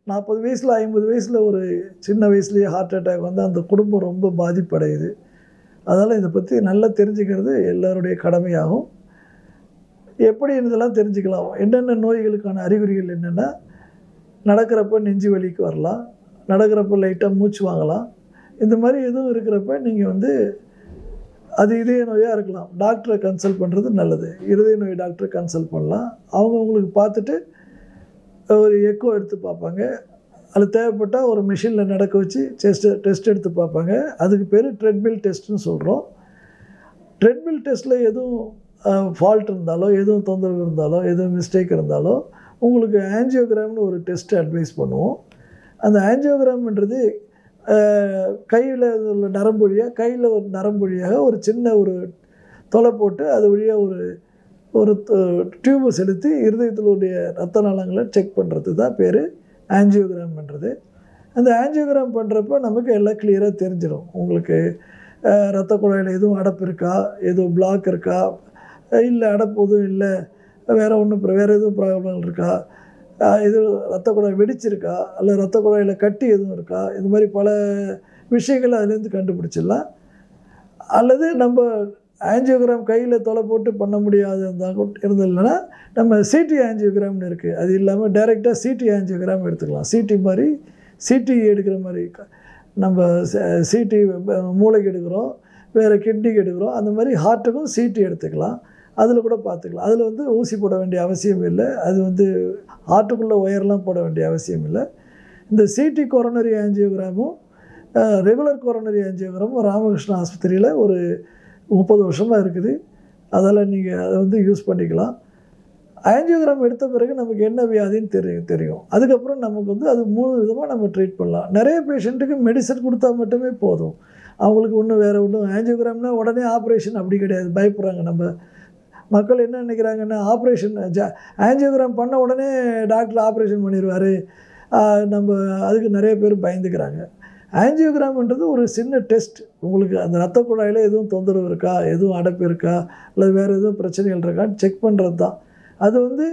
நாற்பது வயசில் ஐம்பது வயசில் ஒரு சின்ன வயசுலேயே ஹார்ட் அட்டாக் வந்து அந்த குடும்பம் ரொம்ப பாதிப்படையுது அதனால் இதை பற்றி நல்லா தெரிஞ்சுக்கிறது எல்லாருடைய கடமையாகும் எப்படி இதெல்லாம் தெரிஞ்சுக்கலாம் என்னென்ன நோய்களுக்கான அறிகுறிகள் என்னென்னா நடக்கிறப்ப நெஞ்சு வலிக்கு வரலாம் நடக்கிறப்ப லைட்டாக மூச்சு வாங்கலாம் இந்த மாதிரி எதுவும் இருக்கிறப்ப நீங்கள் வந்து அது இதய நோயாக இருக்கலாம் டாக்டரை கன்சல்ட் பண்ணுறது நல்லது இருதய நோய் டாக்டரை கன்சல்ட் பண்ணலாம் அவங்க உங்களுக்கு பார்த்துட்டு ஒரு எக்கோ எடுத்து பார்ப்பாங்க அது தேவைப்பட்டால் ஒரு மிஷினில் நடக்க வச்சு டெஸ்ட் டெஸ்ட் எடுத்து பார்ப்பாங்க அதுக்கு பேர் ட்ரெட்மில் டெஸ்ட்னு சொல்கிறோம் ட்ரெட்மில் டெஸ்ட்டில் எதுவும் ஃபால்ட் இருந்தாலோ எதுவும் தொந்தரவு இருந்தாலோ எதுவும் மிஸ்டேக் இருந்தாலோ உங்களுக்கு ஆன்ஜியோகிராம்னு ஒரு டெஸ்ட் அட்வைஸ் பண்ணுவோம் அந்த ஆன்ஜியோகிராம்ன்றது கையில் உள்ள நரம்பு வழியாக கையில் ஒரு நரம்பு வழியாக ஒரு சின்ன ஒரு தொலை போட்டு அது வழியாக ஒரு ஒரு டியூபை செலுத்தி இருதயத்தில் உடைய ரத்த நாளங்களை செக் பண்ணுறது தான் பேர் ஆன்ஜியோகிராம் பண்ணுறது அந்த ஆன்ஜியோகிராம் பண்ணுறப்ப நமக்கு எல்லாம் கிளியராக தெரிஞ்சிடும் உங்களுக்கு அஹ், ரத்த குழாயில் எதுவும் அடப்பு இருக்கா எதுவும் பிளாக் இருக்கா இல்லை அடப்பு எதுவும் இல்லை வேறு ஒன்றும் வேறு எதுவும் ப்ராப்ளம் இருக்கா அஹ், இது ரத்த குழாய் வெடிச்சிருக்கா அல்ல ரத்த குழாயில் கட்டி எதுவும் இருக்கா இது மாதிரி பல விஷயங்கள் அதுலேருந்து கண்டுபிடிச்சிடலாம் அல்லது நம்ம ஆன்ஜியோகிராம் கையில் தொலை போட்டு பண்ண முடியாது இருந்தால் கூட இருந்ததுன்னா நம்ம சிடி ஆன்ஜியோகிராம்னு இருக்குது அது இல்லாமல் டைரெக்டாக சிடி ஆன்ஜியோகிராம் எடுத்துக்கலாம் சிடி மாதிரி சிடி எடுக்கிற மாதிரி க- நம்ம சிடி மூளைக்கு எடுக்கிறோம் வேறு கிட்னிக்கு எடுக்கிறோம் அந்த மாதிரி ஹார்ட்டுக்கும் சிடி எடுத்துக்கலாம் அதில் கூட பார்த்துக்கலாம் அதில் வந்து ஊசி போட வேண்டிய அவசியம் இல்லை அது வந்து ஹார்ட்டுக்குள்ளே ஒயர்லாம் போட வேண்டிய அவசியம் இல்லை இந்த சிடி கொரோனரி ஆன்ஜியோகிராமும் ரெகுலர் கொரோனரி ஆன்ஜியோகிராமும் ராமகிருஷ்ணா ஆஸ்பத்திரியில் ஒரு முப்பது வருஷமாக இருக்குது அதில் நீங்கள் அதை வந்து யூஸ் பண்ணிக்கலாம் ஆன்ஜியோகிராம் எடுத்த பிறகு நமக்கு என்ன வியாதின்னு தெரியும் தெரியும் அதுக்கப்புறம் நமக்கு வந்து அது மூணு விதமாக நம்ம ட்ரீட் பண்ணலாம் நிறைய பேஷண்ட்டுக்கு மெடிசன் கொடுத்தா மட்டுமே போதும் அவங்களுக்கு ஒன்றும் வேறு ஒன்றும் ஆன்ஜியோகிராம்னா உடனே ஆப்ரேஷன் அப்படி கிடையாது பயப்படுறாங்க நம்ம மக்கள் என்ன நினைக்கிறாங்கன்னா ஆப்ரேஷன் ஜா ஆன்ஜியோகிராம் பண்ண உடனே டாக்டர் ஆப்ரேஷன் பண்ணிடுவார் நம்ம அதுக்கு நிறைய பேர் பயந்துக்கிறாங்க ஆன்ஜியோகிராம்ன்றது ஒரு சின்ன டெஸ்ட் உங்களுக்கு அந்த ரத்த குழாயில் எதுவும் தொந்தரவு இருக்கா எதுவும் அடைப்பு இருக்கா இல்லை வேறு எதுவும் பிரச்சனைகள் இருக்கான்னு செக் பண்ணுறது தான் அது வந்து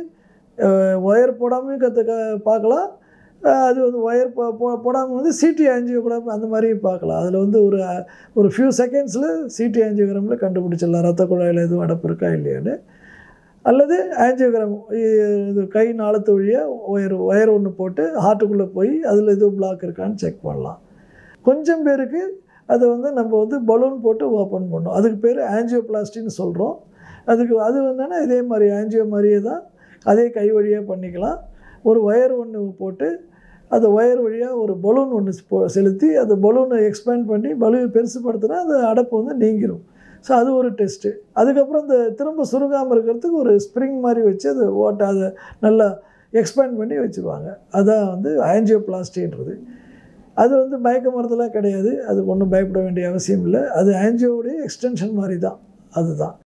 ஒயர் போடாமையும் கற்று பார்க்கலாம் அஹ் அது வந்து ஒயர் போ போ போடாமல் வந்து சிடி ஆன்ஜியோகிராம் அந்த மாதிரியும் பார்க்கலாம் அதில் வந்து ஒரு அஹ், ஒரு ஃபியூ செகண்ட்ஸில் சிடி ஆன்ஜியோகிராமில் கண்டுபிடிச்சிடலாம் ரத்த குழாயில் எதுவும் அடைப்பு இருக்கா இல்லையான்னு அல்லது ஆன்ஜியோகிராம் இது கை நாளத்து வழியாக ஒயர் ஒயர் ஒன்று போட்டு ஹார்ட்டுக்குள்ளே போய் அதில் எதுவும் பிளாக் இருக்கான்னு செக் பண்ணலாம் கொஞ்சம் பேருக்கு அதை வந்து நம்ம வந்து பலூன் போட்டு ஓப்பன் பண்ணோம் அதுக்கு பேர் ஆன்ஜியோபிளாஸ்டின்னு சொல்கிறோம் அதுக்கு அது என்னென்னா இதே மாதிரி ஆன்ஜியோ மாதிரியே தான் அதே கை வழியாக பண்ணிக்கலாம் ஒரு ஒயர் ஒன்று போட்டு அந்த ஒயர் வழியாக ஒரு பலூன் ஒன்று போ- செலுத்தி அந்த பலூனை எக்ஸ்பேண்ட் பண்ணி பலூன் பெருசுப்படுத்தினா அந்த அடைப்பு வந்து நீங்கிரும் ஸோ அது ஒரு டெஸ்ட்டு அதுக்கப்புறம் இந்த திரும்ப சுருங்காமல் இருக்கிறதுக்கு ஒரு ஸ்ப்ரிங் மாதிரி வச்சு அதை ஓட்ட அதை நல்லா எக்ஸ்பேண்ட் பண்ணி வச்சுருவாங்க அதான் வந்து ஆன்ஜியோபிளாஸ்டின்றது அது வந்து மயக்க மருந்தெல்லாம் கிடையாது அது ஒன்றும் பயப்பட வேண்டிய அவசியம் இல்லை அது ஆன்ஜியோவுடைய எக்ஸ்டென்ஷன் மாதிரி தான் அதுதான்